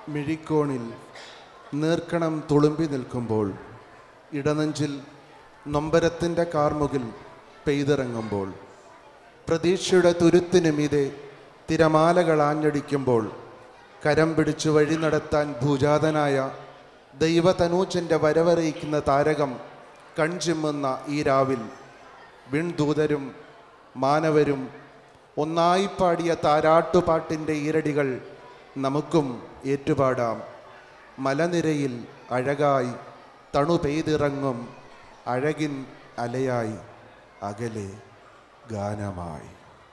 മിഴിക്കോണിൽ നീർക്കണം തുളുമ്പി നിൽക്കുമ്പോൾ ഇടനെഞ്ചിൽ നൊമ്പരത്തിൻ്റെ കാർമുകിൽ പെയ്തിറങ്ങുമ്പോൾ പ്രതീക്ഷയുടെ തുരുത്തിനു മീതെ തിരമാലകൾ ആഞ്ഞടിക്കുമ്പോൾ കരം പിടിച്ചു വഴി നടത്താൻ ഭൂജാതനായ ദൈവതനൂജൻ്റെ വരവറിയിക്കുന്ന താരകം കൺചിമ്മുന്ന ഈ രാവിൽ വിൺദൂതരും മാനവരും ഒന്നായി പാടിയ താരാട്ടുപാട്ടിൻ്റെ ഈരടികൾ നമുക്കും ഏറ്റുപാടാം മലനിരയിൽ അഴകായി തണു പെയ്തിറങ്ങും അഴകിൻ അലയായി അകലെ ഗാനമായി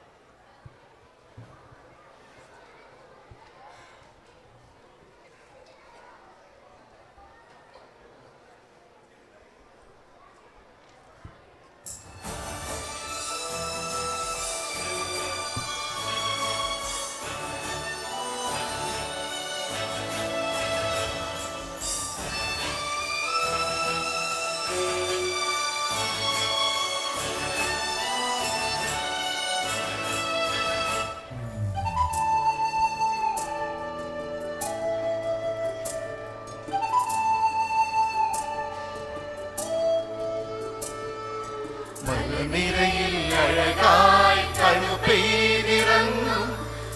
മലനിരയിൽ അഴകായി തണുപ്പെയ്തിറങ്ങും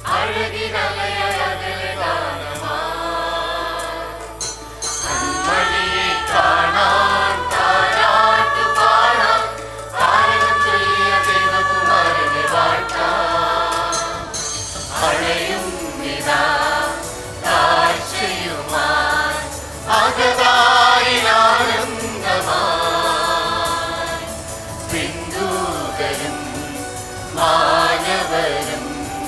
അഴകിനലയെ കാണാൻ താരാട്ടു പാടാൻ താരകം ചൊല്ലിയ ദേവകുമാരനെ വാഴ്ത്താം അഴയും നിതാ കാഴ്ചയുമായി അകതായി ആനന്ദമായി ബിന്ദുതരും മാനവരും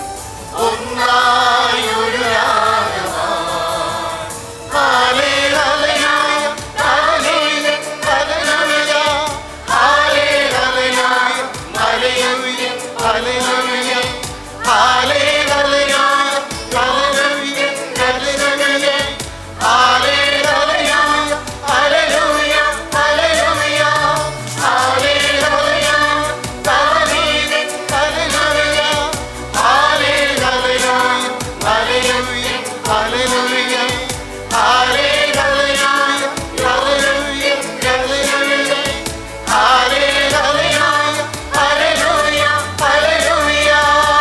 ഒന്നായൊരു രാഗമായി ഹാലേ ഹല്ലേലൂയ, ഹല്ലേലൂയ, ഹല്ലേലൂയ. ഹാലേ ഹല്ലേലൂയ, ഹല്ലേലൂയ, ഹല്ലേലൂയ. ഹാലേ ഹല്ലേലൂയ, ഹല്ലേലൂയ, ഹല്ലേലൂയ. ഹാലേ ഹല്ലേലൂയ, ഹല്ലേലൂയ, ഹല്ലേലൂയ. ഹാലേ ഹല്ലേലൂയ, ഹല്ലേലൂയ, ഹല്ലേലൂയ. ഹാലേ ഹല്ലേലൂയ, ഹല്ലേലൂയ, ഹല്ലേലൂയ. ഹാലേ ഹല്ലേലൂയ, ഹല്ലേലൂയ, ഹല്ലേലൂയ. ഹാലേ ഹല്ലേലൂയ, ഹല്ലേലൂയ, ഹല്ലേലൂയ.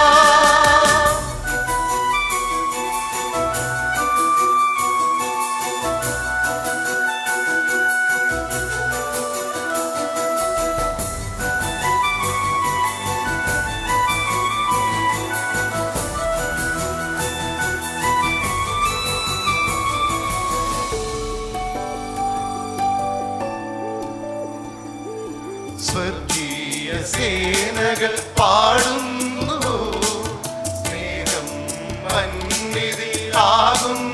സ്വർഗീയ സേനകൾ പാടുന്നു സ്നേഹം മന്നിതിലാകും